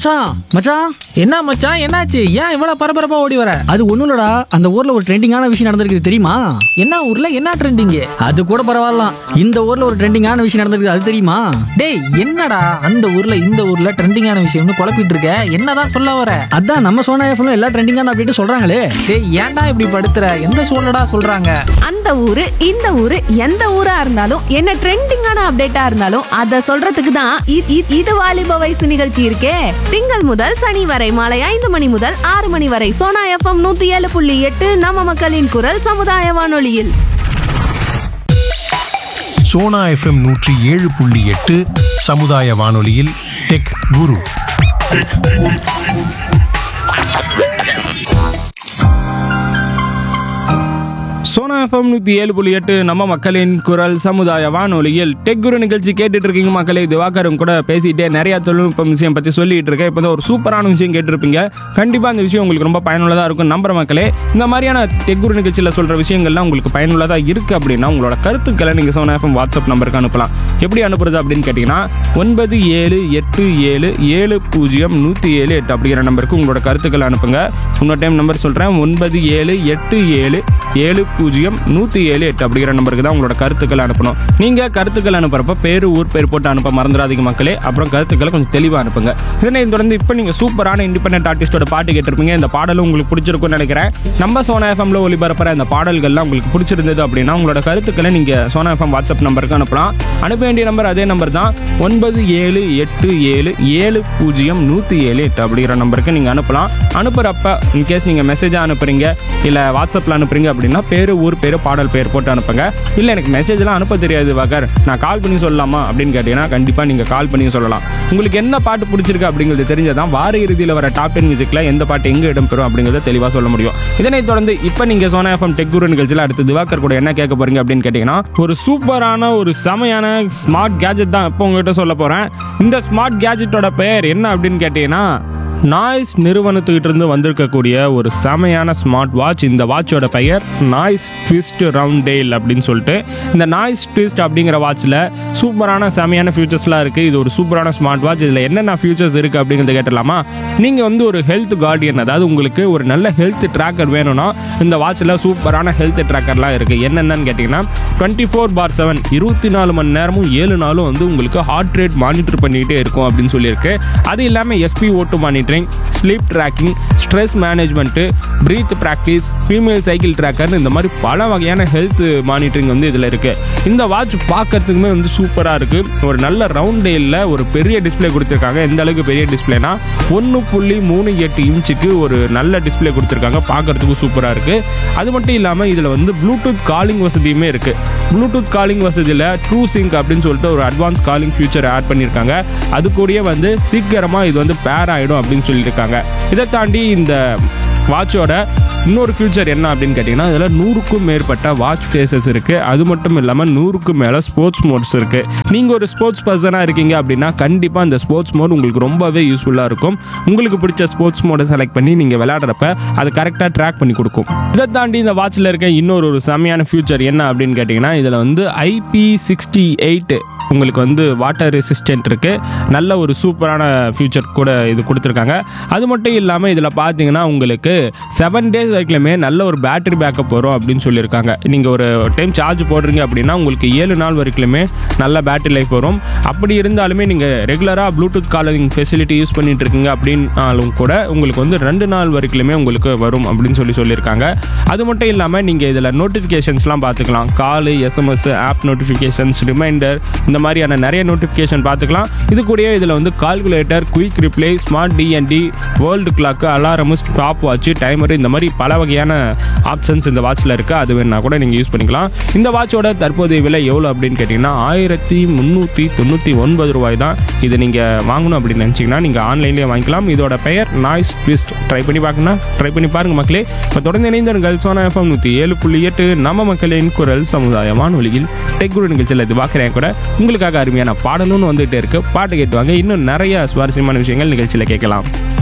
மச்சான் மச்சான் என்ன மச்சான் என்னாச்சு ஏன் இவ்வளவு பரபரப்பா ஓடி வர அது ஒண்ணும் இல்லடா அந்த ஊர்ல ஒரு ட்ரெண்டிங்கான விஷயம் நடந்திருக்கு தெரியுமா என்ன ஊர்ல என்ன ட்ரெண்டிங்கு அது கூட பரவாயில்லாம் இந்த ஊர்ல ஒரு ட்ரெண்டிங்கான விஷயம் நடந்திருக்கு அது தெரியுமா டேய் என்னடா அந்த ஊர்ல இந்த ஊர்ல ட்ரெண்டிங்கான விஷயம்னு குழப்பிட்டு இருக்க என்னதான் சொல்ல வர அதான் நம்ம சோனா எஃப்ல எல்லா ட்ரெண்டிங்கான அப்படின்ட்டு சொல்றாங்களே டேய் ஏன்டா இப்படி படுத்துற எந்த சூழ்நிடா சொல்றாங்க அந்த ஊரு இந்த ஊரு எந்த ஊரா இருந்தாலும் என்ன ட்ரெண்டிங்கான அப்டேட்டா இருந்தாலும் அத சொல்றதுக்கு தான் இ- இ- இது வாலிப வயசு நிகழ்ச்சி இருக்கே திங்கள் முதல் சனி வரை மாலை ஐந்து மணி முதல் ஆறு மணி வரை சோனா எஃப்எம் நூத்தி ஏழு புள்ளி எட்டு நம்ம மக்களின் குரல் சமுதாய வானொலியில் சோனா எஃப்எம் நூற்றி ஏழு புள்ளி எட்டு சமுதாய வானொலியில் டெக் குரு சோனா எஃப்எம் நூற்றி ஏழு புள்ளி எட்டு நம்ம மக்களின் குரல் சமுதாய வானொலியில் டெக் குரு நிகழ்ச்சி கேட்டுட்டு இருக்கீங்க மக்களே திவாகரும் கூட பேசிட்டே நிறைய தொழில்நுட்பம் விஷயம் பற்றி சொல்லிட்டு இருக்கேன் இப்போ ஒரு சூப்பரான விஷயம் கேட்டிருப்பீங்க கண்டிப்பாக அந்த விஷயம் உங்களுக்கு ரொம்ப பயனுள்ளதாக இருக்கும் நம்புற மக்களே இந்த மாதிரியான டெக் குரு நிகழ்ச்சியில் சொல்கிற விஷயங்கள்லாம் உங்களுக்கு பயனுள்ளதாக இருக்குது அப்படின்னா உங்களோட கருத்துக்களை நீங்கள் சோனா எஃப்எம் வாட்ஸ்அப் நம்பருக்கு அனுப்பலாம் எப்படி அனுப்புறது அப்படின்னு கேட்டிங்கன்னா ஒன்பது ஏழு எட்டு ஏழு ஏழு பூஜ்ஜியம் நூற்றி ஏழு எட்டு அப்படிங்கிற நம்பருக்கு உங்களோட கருத்துக்களை அனுப்புங்க இன்னொரு டைம் நம்பர் சொல்கிறேன் ஒன்பது ஏழு எட்டு ஏழு ஏழு பூஜ்ஜியம் நூற்றி ஏழு எட்டு அப்படிங்கிற நம்பருக்கு தான் உங்களோட கருத்துக்களை அனுப்பணும் நீங்கள் கருத்துக்கள் அனுப்புறப்ப பேர் ஊர் பேர் போட்டு அனுப்ப மறந்துடாதீங்க மக்களே அப்புறம் கருத்துக்களை கொஞ்சம் தெளிவாக அனுப்புங்க இதனை தொடர்ந்து இப்போ நீங்கள் சூப்பரான இண்டிபெண்டன்ட் ஆர்டிஸ்டோட பாட்டு கேட்டிருப்பீங்க இந்த பாடலும் உங்களுக்கு பிடிச்சிருக்கும்னு நினைக்கிறேன் நம்ம சோனா எஃப்எம்ல ஒளிபரப்புற இந்த பாடல்கள்லாம் உங்களுக்கு பிடிச்சிருந்தது அப்படின்னா உங்களோட கருத்துக்களை நீங்கள் சோனா எஃப்எம் வாட்ஸ்அப் நம்பருக்கு அனுப்பலாம் அனுப்ப வேண்டிய நம்பர் அதே நம்பர் தான் ஒன்பது ஏழு எட்டு ஏழு ஏழு பூஜ்ஜியம் நூற்றி ஏழு எட்டு அப்படிங்கிற நம்பருக்கு நீங்கள் அனுப்பலாம் அனுப்புகிறப்ப இன்கேஸ் நீங்கள் மெசேஜாக அனுப்புறீங்க இல்லை வாட்ஸ்அப்பில் அனுப்புறீங்க அப்படின்னா பேர் ஊர் பேர் பாடல் பேர் போட்டு அனுப்புங்க இல்லை எனக்கு மெசேஜ்லாம் அனுப்ப தெரியாது வகர் நான் கால் பண்ணி சொல்லலாமா அப்படின்னு கேட்டிங்கன்னா கண்டிப்பாக நீங்கள் கால் பண்ணி சொல்லலாம் உங்களுக்கு என்ன பாட்டு பிடிச்சிருக்கு அப்படிங்கிறது தெரிஞ்சதான் வார இறுதியில் வர டாப் டென் மியூசிக்கில் எந்த பாட்டு எங்கே இடம்பெறும் அப்படிங்கிறத தெளிவாக சொல்ல முடியும் இதனைத் தொடர்ந்து இப்போ நீங்கள் சோனா எஃப்எம் டெக் குரு நிகழ்ச்சியில் அடுத்து திவாகர் கூட என்ன கேட்க போறீங்க அப்படின்னு கேட்டிங்கன்னா ஒரு சூப்பரான ஒரு செமையான ஸ்மார்ட் கேஜெட் தான் இப்போ உங்ககிட்ட சொல்ல போகிறேன் இந்த ஸ்மார்ட் கேஜெட்டோட பெயர் என்ன அப்படின்னு கேட்டிங்கன்னா நாய்ஸ் நிறுவனத்துக்கிட்ட இருந்து வந்திருக்கக்கூடிய ஒரு செமையான ஸ்மார்ட் வாட்ச் இந்த வாட்சோட பெயர் நாய்ஸ் ட்விஸ்ட் ரவுண்ட் டேல் அப்படின்னு சொல்லிட்டு இந்த நாய்ஸ் ட்விஸ்ட் அப்படிங்கிற வாட்சில் சூப்பரான செமையான ஃபியூச்சர்ஸ்லாம் இருக்குது இது ஒரு சூப்பரான ஸ்மார்ட் வாட்ச் இதில் என்னென்ன ஃபியூச்சர்ஸ் இருக்குது அப்படிங்கிறத கேட்டலாமா நீங்கள் வந்து ஒரு ஹெல்த் கார்டியன் அதாவது உங்களுக்கு ஒரு நல்ல ஹெல்த் ட்ராக்கர் வேணும்னா இந்த வாட்சில் சூப்பரான ஹெல்த் ட்ராக்கர்லாம் இருக்குது என்னென்னு கேட்டிங்கன்னா டுவெண்ட்டி ஃபோர் பார் செவன் இருபத்தி நாலு மணி நேரமும் ஏழு நாளும் வந்து உங்களுக்கு ஹார்ட் ரேட் மானிட்டர் பண்ணிகிட்டே இருக்கும் அப்படின்னு சொல்லியிருக்கு அது இல்லாமல் SP O two monitoring sleep tracking stress management breath practice female cycle tracker இந்த மாதிரி பல வகையான ஹெல்த் மானிட்டரிங் வந்து இதில் இருக்குது இந்த வாட்ச் பார்க்கறதுக்குமே வந்து சூப்பராக இருக்குது ஒரு நல்ல ரவுண்ட் டேலில் ஒரு பெரிய டிஸ்ப்ளே கொடுத்துருக்காங்க எந்த அளவுக்கு பெரிய டிஸ்ப்ளேனா ஒன்று புள்ளி மூணு எட்டு இன்ச்சுக்கு ஒரு நல்ல டிஸ்ப்ளே கொடுத்துருக்காங்க பார்க்கறதுக்கு சூப்பராக இருக்குது அது மட்டும் இல்லாமல் இதில் வந்து ப்ளூடூத் காலிங் வசதியுமே இருக்குது ப்ளூடூத் காலிங் வசதியில் ட்ரூ சிங்க் அப்படின்னு சொல்லிட்டு ஒரு அட்வான்ஸ் காலிங் ஃபியூச்சர் ஆட் பண்ணியிருக்காங்க அது கூடயே வந்து சீக்கிரமாக இது வந்து பேர் ஆகிடும் அப்படின்னு சொல்லியிருக்காங்க இதை தாண்டி இந்த வாட்சோட இன்னொரு ஃபியூச்சர் என்ன அப்படின்னு கேட்டிங்கன்னா இதில் நூறுக்கும் மேற்பட்ட வாட்ச் ஃபேஸஸ் இருக்குது அது மட்டும் இல்லாமல் நூறுக்கும் மேலே ஸ்போர்ட்ஸ் மோட்ஸ் இருக்குது நீங்கள் ஒரு ஸ்போர்ட்ஸ் பர்சனாக இருக்கீங்க அப்படின்னா கண்டிப்பாக இந்த ஸ்போர்ட்ஸ் மோட் உங்களுக்கு ரொம்பவே யூஸ்ஃபுல்லாக இருக்கும் உங்களுக்கு பிடிச்ச ஸ்போர்ட்ஸ் மோடை செலக்ட் பண்ணி நீங்கள் விளையாடுறப்ப அது கரெக்டாக ட்ராக் பண்ணி கொடுக்கும் இதை தாண்டி இந்த வாட்சில் இருக்க இன்னொரு ஒரு செமையான ஃபியூச்சர் என்ன அப்படின்னு கேட்டிங்கன்னா இதில் வந்து ஐபி சிக்ஸ்டி எயிட் உங்களுக்கு வந்து வாட்டர் ரெசிஸ்டன்ட் இருக்குது நல்ல ஒரு சூப்பரான ஃபியூச்சர் கூட இது கொடுத்துருக்காங்க அது மட்டும் இல்லாமல் இதில் பார்த்தீங்கன்னா உங்களுக்கு செவன் டேஸ் வரைக்குமே நல்ல ஒரு பேட்டரி பேக்கப் வரும் அப்படின்னு சொல்லியிருக்காங்க நீங்கள் ஒரு டைம் சார்ஜ் போடுறீங்க அப்படின்னா உங்களுக்கு ஏழு நாள் வரைக்குமே நல்ல பேட்டரி லைஃப் வரும் அப்படி இருந்தாலுமே நீங்கள் ரெகுலராக ப்ளூடூத் காலிங் ஃபெசிலிட்டி யூஸ் பண்ணிட்டு இருக்கீங்க அப்படின்னாலும் கூட உங்களுக்கு வந்து ரெண்டு நாள் வரைக்குமே உங்களுக்கு வரும் அப்படின்னு சொல்லி சொல்லியிருக்காங்க அது மட்டும் இல்லாமல் நீங்கள் இதில் நோட்டிஃபிகேஷன்ஸ்லாம் பார்த்துக்கலாம் காலு எஸ்எம்எஸ் ஆப் நோட்டிஃபிகேஷன்ஸ் ரிமைண்டர் இந்த மாதிரியான நிறைய நோட்டிஃபிகேஷன் பார்த்துக்கலாம் இது கூடயே இதில் வந்து calculator quick reply smart DND world clock alarm stopwatch timer இந்த மாதிரி பல வகையான ஆப்ஷன்ஸ் இந்த வாட்சில் இருக்குது அது வேணா கூட நீங்கள் யூஸ் பண்ணிக்கலாம் இந்த வாட்சோட தற்போதைய விலை எவ்வளோ அப்படின்னு கேட்டிங்கன்னா ஆயிரத்தி முந்நூற்றி தொண்ணூற்றி ஒன்பது ரூபாய் தான் இது நீங்கள் வாங்கணும் அப்படின்னு நினச்சிங்கன்னா நீங்கள் ஆன்லைன்லேயே வாங்கிக்கலாம் இதோட பெயர் நாய்ஸ் ட்விஸ்ட் ட்ரை பண்ணி பார்க்கணும் ட்ரை பண்ணி பாருங்க மக்களே இப்போ தொடர்ந்து இணைந்தவர்கள் சோனா எஃப்எம் நூற்றி ஏழு புள்ளி எட்டு நம்ம மக்களின் குரல் சமுதாய வானொலியில் டெக் குரு நிகழ்ச்சியில் இது பார்க்குறேன் கூட உங்களுக்காக அருமையான பாடலும் வந்துகிட்டே இருக்கு பாட்டு கேட்டுவாங்க இன்னும் நிறைய சுவாரஸ்யமான விஷயங்கள் நிகழ்ச்சியில் கேட்கலாம்